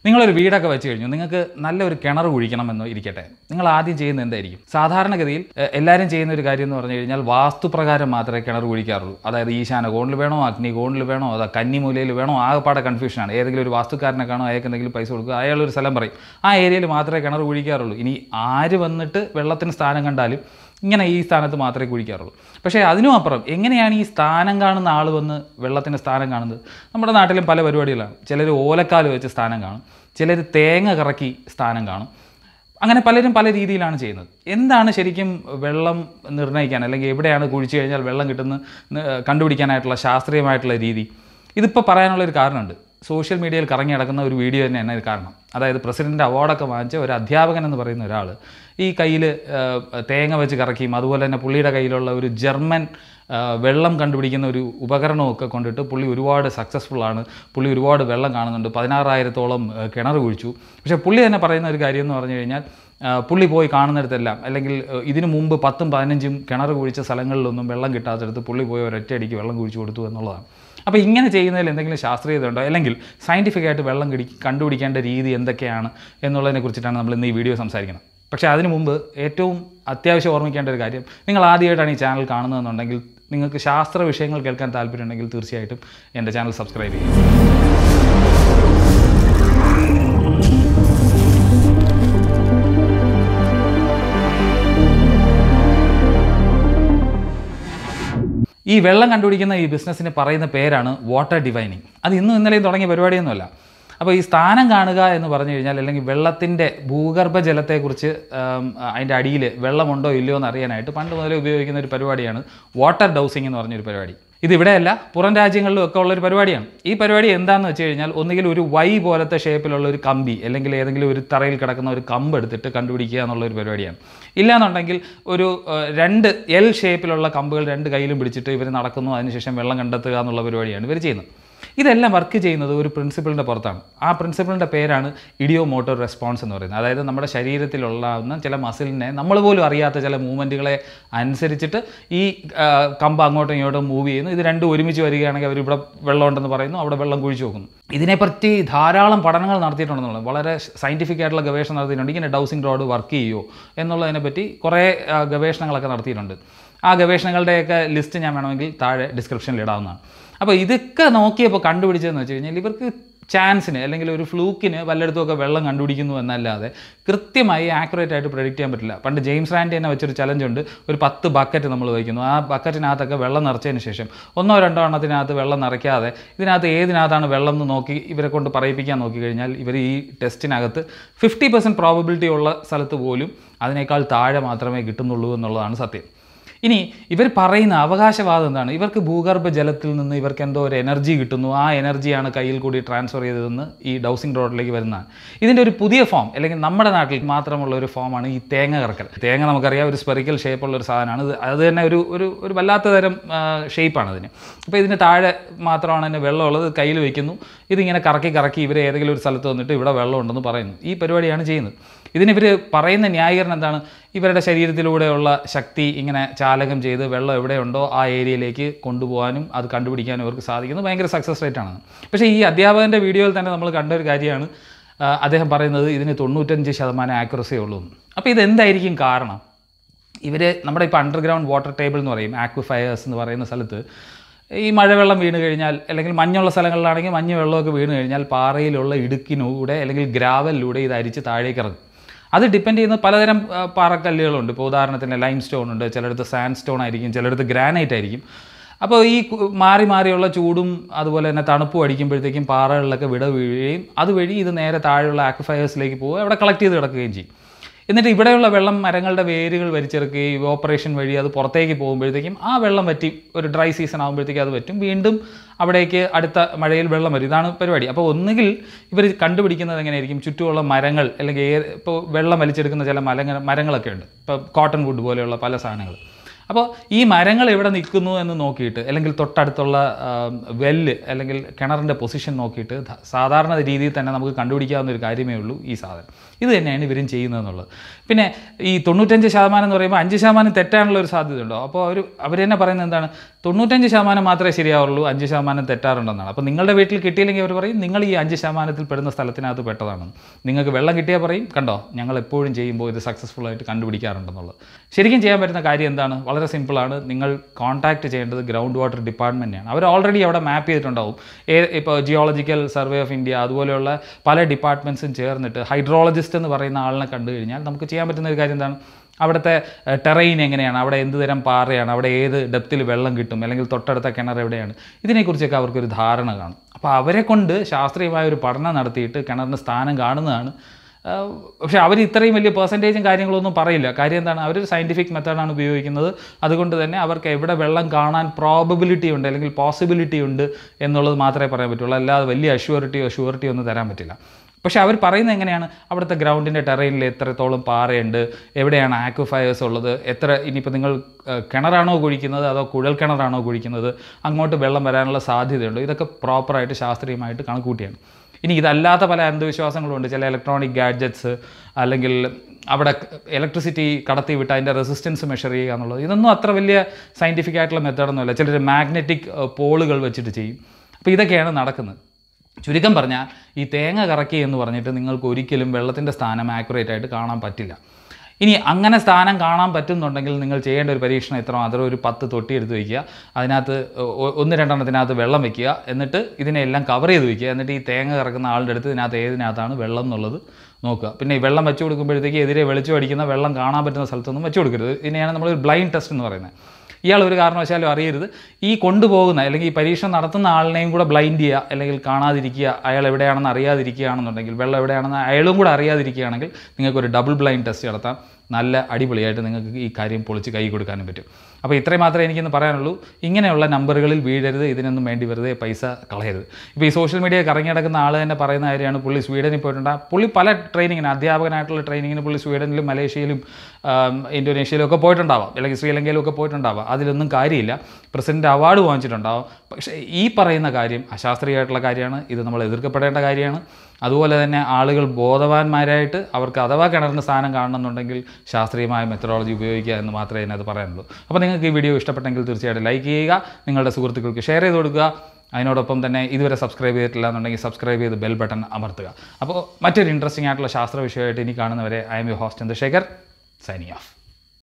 നിങ്ങളൊരു വീടൊക്കെ വെച്ച് കഴിഞ്ഞു നിങ്ങൾക്ക് നല്ലൊരു കിണർ കുഴിക്കണമെന്ന് ഇരിക്കട്ടെ നിങ്ങൾ ആദ്യം ചെയ്യുന്നത് എന്തായിരിക്കും സാധാരണഗതിയിൽ എ- എല്ലാവരും ചെയ്യുന്ന ഒരു കാര്യം എന്ന് പറഞ്ഞു കഴിഞ്ഞാൽ വാസ്തുപ്രകാരം മാത്രമേ കിണർ കുഴിക്കാറുള്ളൂ അതായത് ഈശാന കോണിൽ വേണോ അഗ്നി കോണിൽ വേണോ അതോ കന്നിമൂലയിൽ വേണോ ആകെപ്പാടെ കൺഫ്യൂഷനാണ് ഏതെങ്കിലും ഒരു വാസ്തുക്കാരനെ കാണോ അയാൾക്ക് എന്തെങ്കിലും പൈസ കൊടുക്കുക അയാൾ ഒരു സ്ഥലം പറയും ആ ഏരിയയിൽ മാത്രമേ കിണർ കുഴിക്കാറുള്ളൂ ഇനി ആര് വന്നിട്ട് വെള്ളത്തിന് സ്ഥാനം കണ്ടാലും ഇങ്ങനെ ഈ സ്ഥാനത്ത് മാത്രമേ കുഴിക്കാറുള്ളൂ പക്ഷേ അതിനും അപ്പുറം എങ്ങനെയാണ് ഈ സ്ഥാനം കാണുന്ന ആൾ വന്ന് വെള്ളത്തിൻ്റെ സ്ഥാനം കാണുന്നത് നമ്മുടെ നാട്ടിലും പല പരിപാടികളാണ് ചിലർ ഓലക്കാല് വെച്ച് സ്ഥാനം കാണും ചിലർ തേങ്ങ കറക്കി സ്ഥാനം കാണും അങ്ങനെ പലരും പല രീതിയിലാണ് ചെയ്യുന്നത് എന്താണ് ശരിക്കും വെള്ളം നിർണ്ണയിക്കാൻ അല്ലെങ്കിൽ എവിടെയാണ് കുഴിച്ചു കഴിഞ്ഞാൽ വെള്ളം കിട്ടുന്ന കണ്ടുപിടിക്കാനായിട്ടുള്ള ശാസ്ത്രീയമായിട്ടുള്ള രീതി ഇതിപ്പോൾ പറയാനുള്ളൊരു കാരണമുണ്ട് സോഷ്യൽ മീഡിയയിൽ കറങ്ങി നടക്കുന്ന ഒരു വീഡിയോ തന്നെയാണ് ഇത് കാരണം അതായത് പ്രസിഡൻ്റ് അവാർഡൊക്കെ വാങ്ങിച്ച ഒരു അധ്യാപകൻ എന്ന് പറയുന്ന ഒരാൾ ഈ കയ്യിൽ തേങ്ങ വെച്ച് കറക്കിയും അതുപോലെ തന്നെ പുള്ളിയുടെ കയ്യിലുള്ള ഒരു ജർമ്മൻ ആ, വെള്ളം കണ്ടുപിടിക്കുന്ന ഒരു ഉപകരണമൊക്കെ കൊണ്ടിട്ട് പുള്ളി ഒരുപാട് സക്സസ്ഫുൾ ആണ് പുള്ളി ഒരുപാട് വെള്ളം കാണുന്നുണ്ട് പതിനാറായിരത്തോളം ആ, കിണർ കുഴിച്ചു പക്ഷേ പുള്ളി തന്നെ പറയുന്ന ഒരു കാര്യം എന്ന് പറഞ്ഞു കഴിഞ്ഞാൽ ആ, പുള്ളി പോയി കാണുന്നിടത്തെല്ലാം അല്ലെങ്കിൽ ആ, ഇതിനു മുമ്പ് പത്തും പതിനഞ്ചും കിണർ കുഴിച്ച സ്ഥലങ്ങളിലൊന്നും വെള്ളം കിട്ടാത്തടത്ത് പുള്ളി പോയി ഒരൊറ്റയടിക്ക് വെള്ളം കുഴിച്ചു കൊടുത്തു എന്നുള്ളതാണ് അപ്പോൾ ഇങ്ങനെ ചെയ്യുന്നതിൽ എന്തെങ്കിലും ശാസ്ത്രീയത ഉണ്ടോ അല്ലെങ്കിൽ സയൻറ്റിഫിക് ആയിട്ട് വെള്ളം കിടി കണ്ടുപിടിക്കേണ്ട രീതി എന്തൊക്കെയാണ് എന്നുള്ളതിനെ കുറിച്ചിട്ടാണ് നമ്മൾ ഇന്ന് ഈ വീഡിയോ സംസാരിക്കുന്നത് പക്ഷേ അതിനു മുമ്പ് ഏറ്റവും അത്യാവശ്യം ഓർമ്മിക്കേണ്ട ഒരു കാര്യം നിങ്ങൾ ആദ്യമായിട്ടാണ് ഈ ചാനൽ കാണുന്നതെന്നുണ്ടെങ്കിൽ നിങ്ങൾക്ക് ശാസ്ത്ര വിഷയങ്ങൾ കേൾക്കാൻ താല്പര്യമുണ്ടെങ്കിൽ തീർച്ചയായിട്ടും എൻ്റെ ചാനൽ സബ്സ്ക്രൈബ് ചെയ്യുക ഈ വെള്ളം കണ്ടുപിടിക്കുന്ന ഈ ബിസിനസ്സിന് പറയുന്ന പേരാണ് വാട്ടർ ഡിവൈനിങ് അത് ഇന്നും ഇന്നലെയും തുടങ്ങിയ പരിപാടിയൊന്നുമല്ല അപ്പോൾ ഈ സ്ഥാനം കാണുക എന്ന് പറഞ്ഞു കഴിഞ്ഞാൽ അല്ലെങ്കിൽ വെള്ളത്തിൻ്റെ ഭൂഗർഭ ജലത്തെക്കുറിച്ച് ആം, അതിൻ്റെ അടിയിൽ വെള്ളമുണ്ടോ ഇല്ലയോ എന്ന് അറിയാനായിട്ട് പണ്ട് മുതലേ ഉപയോഗിക്കുന്ന ഒരു പരിപാടിയാണ് വാട്ടർ ഡൗസിങ് എന്ന് പറഞ്ഞൊരു പരിപാടി ഇത് ഇവിടെയല്ല പുറം രാജ്യങ്ങളിലും ഒക്കെ ഉള്ളൊരു പരിപാടിയാണ് ഈ പരിപാടി എന്താണെന്ന് വെച്ച് കഴിഞ്ഞാൽ ഒന്നുകിൽ ഒരു വൈ പോലത്തെ ഷേപ്പിലുള്ള ഒരു കമ്പി അല്ലെങ്കിൽ ഏതെങ്കിലും ഒരു തറയിൽ കിടക്കുന്ന ഒരു കമ്പ് എടുത്തിട്ട് കണ്ടുപിടിക്കുക എന്നുള്ള ഒരു പരിപാടിയാണ് ഇല്ലാന്നുണ്ടെങ്കിൽ ഒരു ഏഹ്, രണ്ട് എൽ ഷേപ്പിലുള്ള കമ്പുകൾ രണ്ട് കയ്യിലും പിടിച്ചിട്ട് ഇവർ നടക്കുന്നു അതിനുശേഷം വെള്ളം കണ്ടെത്തുക എന്നുള്ള പരിപാടിയാണ് ഇവർ ചെയ്യുന്നത് ഇതെല്ലാം വർക്ക് ചെയ്യുന്നത് ഒരു പ്രിൻസിപ്പിളിൻ്റെ പുറത്താണ് ആ പ്രിൻസിപ്പിളിൻ്റെ പേരാണ് ഇഡിയോ മോട്ടോർ റെസ്പോൺസ് എന്ന് പറയുന്നത് അതായത് നമ്മുടെ ശരീരത്തിലുള്ളാവുന്ന ചില മസിലിനെ നമ്മൾ പോലും അറിയാത്ത ചില മൂവ്മെൻറ്റുകളെ അനുസരിച്ചിട്ട് ഈ ആ, കമ്പ് അങ്ങോട്ടും ഇങ്ങോട്ടും മൂവ് ചെയ്യുന്നു ഇത് രണ്ടും ഒരുമിച്ച് വരികയാണെങ്കിൽ അവർ ഇവിടെ വെള്ളമുണ്ടെന്ന് പറയുന്നു അവിടെ വെള്ളം കുഴിച്ചു നോക്കുന്നു ഇതിനെപ്പറ്റി ധാരാളം പഠനങ്ങൾ നടത്തിയിട്ടുണ്ടെന്നുള്ളത് വളരെ സയൻറ്റിഫിക് ആയിട്ടുള്ള ഗവേഷണം നടത്തിയിട്ടുണ്ട് ഇങ്ങനെ ഡൗസിംഗ് റോഡ് വർക്ക് ചെയ്യുമോ എന്നുള്ളതിനെപ്പറ്റി കുറേ ആ, ഗവേഷണങ്ങളൊക്കെ നടത്തിയിട്ടുണ്ട് ആ ഗവേഷണങ്ങളുടെയൊക്കെ ലിസ്റ്റ് ഞാൻ വേണമെങ്കിൽ താഴെ ഡിസ്ക്രിപ്ഷനിൽ ഇടാവുന്നതാണ് അപ്പോൾ ഇതൊക്കെ നോക്കിയപ്പോൾ കണ്ടുപിടിച്ചതെന്ന് വെച്ച് കഴിഞ്ഞാൽ ഇവർക്ക് ചാൻസിന് അല്ലെങ്കിൽ ഒരു ഫ്ലൂക്കിന് വല്ലയിടത്തുമൊക്കെ വെള്ളം കണ്ടുപിടിക്കുന്നു എന്നല്ലാതെ കൃത്യമായി ആക്യുറേറ്റ് ആയിട്ട് പ്രഡിക്റ്റ് ചെയ്യാൻ പറ്റില്ല പണ്ട് ജെയിംസ് റാൻഡി തന്നെ വെച്ചൊരു ചലഞ്ച് ഉണ്ട് ഒരു പത്ത് ബക്കറ്റ് നമ്മൾ വയ്ക്കുന്നു ആ ബക്കറ്റിനകത്തൊക്കെ വെള്ളം നിറച്ചതിന് ശേഷം ഒന്നോ രണ്ടോ എണ്ണത്തിനകത്ത് വെള്ളം നിറയ്ക്കാതെ ഇതിനകത്ത് ഏതിനകത്താണ് വെള്ളം എന്ന് നോക്കി ഇവരെ കൊണ്ട് പറയിപ്പിക്കാൻ നോക്കി കഴിഞ്ഞാൽ ഇവർ ഈ ടെസ്റ്റിനകത്ത് ഫിഫ്റ്റി പെർസെൻറ്റ് പ്രോബബിലിറ്റി ഉള്ള സ്ഥലത്ത് പോലും അതിനേക്കാൾ താഴെ മാത്രമേ കിട്ടുന്നുള്ളൂ എന്നുള്ളതാണ് സത്യം ഇനി ഇവർ പറയുന്ന അവകാശവാദം എന്താണ് ഇവർക്ക് ഭൂഗർഭ ജലത്തിൽ നിന്ന് ഇവർക്ക് എന്തോ ഒരു എനർജി കിട്ടുന്നു ആ എനർജിയാണ് കയ്യിൽ കൂടി ട്രാൻസ്ഫർ ചെയ്തതെന്ന് ഈ ഡൗസിംഗ് റോഡിലേക്ക് വരുന്നതാണ് ഇതിൻ്റെ ഒരു പുതിയ ഫോം അല്ലെങ്കിൽ നമ്മുടെ നാട്ടിൽ മാത്രമുള്ള ഒരു ഫോമാണ് ഈ തേങ്ങ കറക്കൽ തേങ്ങ നമുക്കറിയാം ഒരു സ്പെറിക്കൽ ഷേപ്പുള്ള ഒരു സാധനമാണ് ഇത് അത് തന്നെ ഒരു ഒരു ഒരു വല്ലാത്ത തരം ഷേപ്പാണ് അതിന് അപ്പോൾ ഇതിന് താഴെ മാത്രമാണ് അതിന് വെള്ളമുള്ളത് കയ്യിൽ വെക്കുന്നു ഇതിങ്ങനെ കറക്കി കറക്കി ഇവർ ഏതെങ്കിലും ഒരു സ്ഥലത്ത് വന്നിട്ട് ഇവിടെ വെള്ളമുണ്ടെന്ന് പറയുന്നു ഈ പരിപാടിയാണ് ചെയ്യുന്നത് ഇതിനിവർ പറയുന്ന ന്യായീകരണം എന്താണ് ഇവരുടെ ശരീരത്തിലൂടെയുള്ള ശക്തി ഇങ്ങനെ ചാലകം ചെയ്ത് വെള്ളം എവിടെയുണ്ടോ ആ ഏരിയയിലേക്ക് കൊണ്ടുപോകാനും അത് കണ്ടുപിടിക്കാനും ഇവർക്ക് സാധിക്കുന്നത് ഭയങ്കര സക്സസ് റേറ്റ് ആണ് പക്ഷേ ഈ അധ്യാപകൻ്റെ വീഡിയോയിൽ തന്നെ നമ്മൾ കണ്ട ഒരു കാര്യമാണ് ആ, അദ്ദേഹം പറയുന്നത് ഇതിന് തൊണ്ണൂറ്റഞ്ച് ശതമാനം ആക്യുറസി ഉള്ളൂ എന്ന്. അപ്പോൾ ഇതെന്തായിരിക്കും കാരണം ഇവർ നമ്മുടെ ഇപ്പോൾ അണ്ടർഗ്രൗണ്ട് വാട്ടർ ടേബിൾ എന്ന് പറയും ആക്വിഫയേഴ്സ് എന്ന് പറയുന്ന സ്ഥലത്ത് ഈ മഴവെള്ളം വീണ് കഴിഞ്ഞാൽ അല്ലെങ്കിൽ മഞ്ഞുള്ള സ്ഥലങ്ങളിലാണെങ്കിൽ മഞ്ഞ് വെള്ളമൊക്കെ വീണ് കഴിഞ്ഞാൽ പാറയിലുള്ള ഇടുക്കിലൂടെ അല്ലെങ്കിൽ ഗ്രാവലിലൂടെ ഇത് അരിച്ച് താഴേക്ക് ഇറങ്ങും അത് ഡിപ്പെൻഡ് ചെയ്യുന്ന പലതരം ആ, പാറക്കല്ലുകളുണ്ട് ഇപ്പോൾ ഉദാഹരണത്തിന് ലൈം സ്റ്റോൺ ഉണ്ട് ചിലയിടത്ത് സാൻഡ് സ്റ്റോൺ ആയിരിക്കും ചിലയിടത്ത് ഗ്രാനൈറ്റ് ആയിരിക്കും അപ്പോൾ ഈ കു- മാറി മാറിയുള്ള ചൂടും അതുപോലെ തന്നെ തണുപ്പും അടിക്കുമ്പോഴത്തേക്കും പാറകളിലൊക്കെ വിട വീഴുകയും അതുവഴി ഇത് നേരെ താഴെയുള്ള ആക്വിഫയേഴ്സിലേക്ക് പോവുക അവിടെ കളക്ട് ചെയ്ത് കിടക്കുകയും ചെയ്യും എന്നിട്ട് ഇവിടെയുള്ള വെള്ളം മരങ്ങളുടെ വേരുകൾ വലിച്ചെടുക്കുകയും ഓപ്പറേഷൻ വഴി അത് പുറത്തേക്ക് പോകുമ്പോഴത്തേക്കും ആ വെള്ളം വറ്റി ഒരു ഡ്രൈ സീസൺ ആകുമ്പോഴത്തേക്കും അത് പറ്റും വീണ്ടും അവിടേക്ക് അടുത്ത മഴയിൽ വെള്ളം വരും ഇതാണ് പരിപാടി അപ്പോൾ ഒന്നുകിൽ ഇവർ കണ്ടുപിടിക്കുന്നത് എങ്ങനെയായിരിക്കും ചുറ്റുമുള്ള മരങ്ങൾ അല്ലെങ്കിൽ ഏ- ഇപ്പോൾ വെള്ളം വലിച്ചെടുക്കുന്ന ചില മരങ്ങൾ മരങ്ങളൊക്കെ ഉണ്ട് ഇപ്പോൾ കോട്ടൺ വുഡ് പോലെയുള്ള പല സാധനങ്ങൾ അപ്പോൾ ഈ മരങ്ങൾ എവിടെ നിൽക്കുന്നു എന്ന് നോക്കിയിട്ട് അല്ലെങ്കിൽ തൊട്ടടുത്തുള്ള വെല്ല് അല്ലെങ്കിൽ കിണറിൻ്റെ പൊസിഷൻ നോക്കിയിട്ട് ധ- സാധാരണ രീതിയിൽ തന്നെ നമുക്ക് കണ്ടുപിടിക്കാവുന്ന ഒരു കാര്യമേ ഉള്ളൂ ഈ സാധനം ഇത് തന്നെയാണ് ഇവരും ചെയ്യുന്നതെന്നുള്ളത് പിന്നെ ഈ തൊണ്ണൂറ്റഞ്ച് ശതമാനം എന്ന് പറയുമ്പോൾ അഞ്ച് ശതമാനം തെറ്റാനുള്ള ഒരു സാധ്യത ഉണ്ടോ അപ്പോൾ അവർ അവർ തന്നെ പറയുന്നത് എന്താണ് തൊണ്ണൂറ്റഞ്ച് ശതമാനം മാത്രമേ ശരിയാവുള്ളൂ അഞ്ച് ശതമാനം തെറ്റാറുണ്ടെന്നാണ് അപ്പോൾ നിങ്ങളുടെ വീട്ടിൽ കിട്ടിയില്ലെങ്കിൽ അവർ പറയും നിങ്ങൾ ഈ അഞ്ച് ശതമാനത്തിൽ പെടുന്ന സ്ഥലത്തിനകത്ത് പെട്ടതാണെന്ന് നിങ്ങൾക്ക് വെള്ളം കിട്ടിയാൽ പറയും കണ്ടോ ഞങ്ങൾ എപ്പോഴും ചെയ്യുമ്പോൾ ഇത് സക്സസ്ഫുൾ ആയിട്ട് കണ്ടുപിടിക്കാറുണ്ടെന്നുള്ളത് ശരിക്കും ചെയ്യാൻ പറ്റുന്ന കാര്യം എന്താണ് വളരെ സിമ്പിളാണ് നിങ്ങൾ കോൺടാക്ട് ചെയ്യേണ്ടത് ഗ്രൗണ്ട് വാട്ടർ ഡിപ്പാർട്ട്മെൻറ്റിനെയാണ് അവർ ഓൾറെഡി അവിടെ മാപ്പ് ചെയ്തിട്ടുണ്ടാവും ഏ ഇപ്പോൾ ജിയോളജിക്കൽ സർവേ ഓഫ് ഇന്ത്യ അതുപോലെയുള്ള പല ഡിപ്പാർട്ട്മെൻറ്റ്സും ചേർന്നിട്ട് ഹൈഡ്രോളജിസ്റ്റ് എന്ന് പറയുന്ന ആളിനെ കണ്ടു കഴിഞ്ഞാൽ നമുക്ക് ചെയ്യാൻ പറ്റുന്ന ഒരു കാര്യം എന്താണ് അവിടുത്തെ ടെറൈൻ എങ്ങനെയാണ് അവിടെ എന്ത് തരം പാറയാണ് അവിടെ ഏത് ഡെപ്തിൽ വെള്ളം കിട്ടും അല്ലെങ്കിൽ തൊട്ടടുത്ത കിണർ എവിടെയാണ് ഇതിനെക്കുറിച്ചൊക്കെ അവർക്കൊരു ധാരണ കാണും അപ്പോൾ അവരെ കൊണ്ട് ശാസ്ത്രീയമായ ഒരു പഠനം നടത്തിയിട്ട് കിണറിന് സ്ഥാനം കാണുന്നതാണ് ആഹ് പക്ഷേ അവർ ഇത്രയും വലിയ പെർസെൻറ്റേജും കാര്യങ്ങളൊന്നും പറയില്ല കാര്യം എന്താണ് അവർ സയൻറ്റിഫിക് മെത്തേഡാണ് ഉപയോഗിക്കുന്നത് അതുകൊണ്ട് തന്നെ അവർക്ക് എവിടെ വെള്ളം കാണാൻ പ്രോബബിലിറ്റി ഉണ്ട് അല്ലെങ്കിൽ പോസിബിലിറ്റി ഉണ്ട് എന്നുള്ളത് മാത്രമേ പറയാൻ പറ്റുള്ളൂ അല്ലാതെ വലിയ അഷ്യൂറിറ്റിയോ ഷുവറിറ്റിയോ ഒന്നും തരാൻ പറ്റില്ല പക്ഷേ അവർ പറയുന്നത് എങ്ങനെയാണ് അവിടുത്തെ ഗ്രൗണ്ടിൻ്റെ ടെറൈനിൽ എത്രത്തോളം പാറയുണ്ട് എവിടെയാണ് ആക്വഫയേഴ്സ് ഉള്ളത് എത്ര ഇനിയിപ്പോൾ നിങ്ങൾ ഏഹ്, കിണറാണോ കുഴിക്കുന്നത് അതോ കുഴൽ കിണറാണോ കുഴിക്കുന്നത് അങ്ങോട്ട് വെള്ളം വരാനുള്ള സാധ്യതയുണ്ട് ഇതൊക്കെ പ്രോപ്പറായിട്ട് ശാസ്ത്രീയമായിട്ട് കണക്കൂട്ടിയാണ് ഇനി ഇതല്ലാത്ത പല അന്ധവിശ്വാസങ്ങളുണ്ട് ചില ഇലക്ട്രോണിക് ഗാഡ്ജറ്റ്സ് അല്ലെങ്കിൽ അവിടെ ഇലക്ട്രിസിറ്റി കടത്തി വിട്ട് അതിൻ്റെ റെസിസ്റ്റൻസ് മെഷർ ചെയ്യുക എന്നുള്ളത് ഇതൊന്നും അത്ര വലിയ സയൻറ്റിഫിക് ആയിട്ടുള്ള മെത്തേഡൊന്നുമല്ല ചിലർ മാഗ്നറ്റിക് പോളുകൾ വെച്ചിട്ട് ചെയ്യും അപ്പോൾ ഇതൊക്കെയാണ് നടക്കുന്നത് ചുരുക്കം പറഞ്ഞാൽ ഈ തേങ്ങ കറക്കി എന്ന് പറഞ്ഞിട്ട് നിങ്ങൾക്ക് ഒരിക്കലും വെള്ളത്തിൻ്റെ സ്ഥാനം ആക്യുറേറ്റ് ആയിട്ട് കാണാൻ പറ്റില്ല ഇനി അങ്ങനെ സ്ഥാനം കാണാൻ പറ്റുന്നുണ്ടെങ്കിൽ നിങ്ങൾ ചെയ്യേണ്ട ഒരു പരീക്ഷണം എത്ര മാത്രം ഒരു പത്ത് തൊട്ടി എടുത്ത് വയ്ക്കുക അതിനകത്ത് ഒ- ഒന്ന് രണ്ടെണ്ണത്തിനകത്ത് വെള്ളം വെക്കുക എന്നിട്ട് ഇതിനെല്ലാം കവർ ചെയ്ത് വയ്ക്കുക എന്നിട്ട് ഈ തേങ്ങ കറക്കുന്ന ആളുടെ അടുത്ത് ഇതിനകത്ത് ഏതിനകത്താണ് വെള്ളം എന്നുള്ളത് നോക്കുക പിന്നെ ഈ വെള്ളം വെച്ച് കൊടുക്കുമ്പോഴത്തേക്ക് എതിരെ വെളിച്ചം അടിക്കുന്ന വെള്ളം കാണാൻ പറ്റുന്ന സ്ഥലത്തൊന്നും വെച്ച് കൊടുക്കരുത് ഇതിനെയാണ് നമ്മൾ ഒരു ബ്ലൈൻഡ് ടെസ്റ്റ് എന്ന് പറയുന്നത് ഇയാൾ ഒരു കാരണവശാലും അറിയരുത് ഈ കൊണ്ടുപോകുന്ന അല്ലെങ്കിൽ ഈ പരീക്ഷ നടത്തുന്ന ആളിനെയും കൂടെ ബ്ലൈൻഡ് ചെയ്യുക അല്ലെങ്കിൽ കാണാതിരിക്കുക അയാൾ എവിടെയാണെന്ന് അറിയാതിരിക്കുകയാണെന്നുണ്ടെങ്കിൽ വെള്ളം എവിടെയാണെന്ന് അയാളും കൂടെ അറിയാതിരിക്കുകയാണെങ്കിൽ നിങ്ങൾക്ക് ഒരു ഡബിൾ ബ്ലൈൻഡ് ടെസ്റ്റ് നടത്താം നല്ല അടിപൊളിയായിട്ട് നിങ്ങൾക്ക് ഈ കാര്യം പൊളിച്ച് കൈ കൊടുക്കാനും പറ്റും അപ്പോൾ ഇത്രയും മാത്രമേ എനിക്കിന്ന് പറയാനുള്ളൂ ഇങ്ങനെയുള്ള നമ്പറുകളിൽ വീഴരുത് ഇതിനൊന്നും വേണ്ടി വെറുതെ പൈസ കളയരുത് ഇപ്പോൾ ഈ സോഷ്യൽ മീഡിയ കറങ്ങി നടക്കുന്ന ആൾ തന്നെ പറയുന്ന കാര്യമാണ് പുള്ളി സ്വീഡനിൽ പോയിട്ടുണ്ട് ആ പുള്ളി പല ട്രെയിനിങ്ങിന് അധ്യാപകനായിട്ടുള്ള ട്രെയിനിങ്ങിന് പുള്ളി സ്വീഡനിലും മലേഷ്യയിലും ആം, ഇന്തോനേഷ്യയിലും ഒക്കെ പോയിട്ടുണ്ടാവാം അല്ലെങ്കിൽ ശ്രീലങ്കയിലും ഒക്കെ പോയിട്ടുണ്ടാവാം അതിലൊന്നും കാര്യമില്ല പ്രസിഡന്റ് അവാർഡ് വാങ്ങിച്ചിട്ടുണ്ടാവും പക്ഷേ ഈ പറയുന്ന കാര്യം അശാസ്ത്രീയമായിട്ടുള്ള കാര്യമാണ് ഇത് നമ്മൾ എതിർക്കപ്പെടേണ്ട കാര്യമാണ് അതുപോലെ തന്നെ ആളുകൾ ബോധവാന്മാരായിട്ട് അവർക്ക് അഥവാ കിണറിന് സ്ഥാനം കാണണമെന്നുണ്ടെങ്കിൽ ശാസ്ത്രീയമായ മെത്തഡോളജി ഉപയോഗിക്കുക എന്ന് മാത്രമേ അതിനകത്ത് പറയാനുള്ളൂ അപ്പോൾ നിങ്ങൾക്ക് ഈ വീഡിയോ ഇഷ്ടപ്പെട്ടെങ്കിൽ തീർച്ചയായിട്ടും ലൈക്ക് ചെയ്യുക നിങ്ങളുടെ സുഹൃത്തുക്കൾക്ക് ഷെയർ ചെയ്ത് കൊടുക്കുക അതിനോടൊപ്പം തന്നെ ഇതുവരെ സബ്സ്ക്രൈബ് ചെയ്തിട്ടില്ല എന്നുണ്ടെങ്കിൽ സബ്സ്ക്രൈബ് ചെയ്ത് ബെൽ ബട്ടൺ അമർത്തുക അപ്പോൾ മറ്റൊരു ഇൻട്രസ്റ്റിംഗ് ആയിട്ടുള്ള ശാസ്ത്ര വിഷയമായിട്ട് ഇനി കാണുന്നവരെ I M U host Chandrasekhar signing of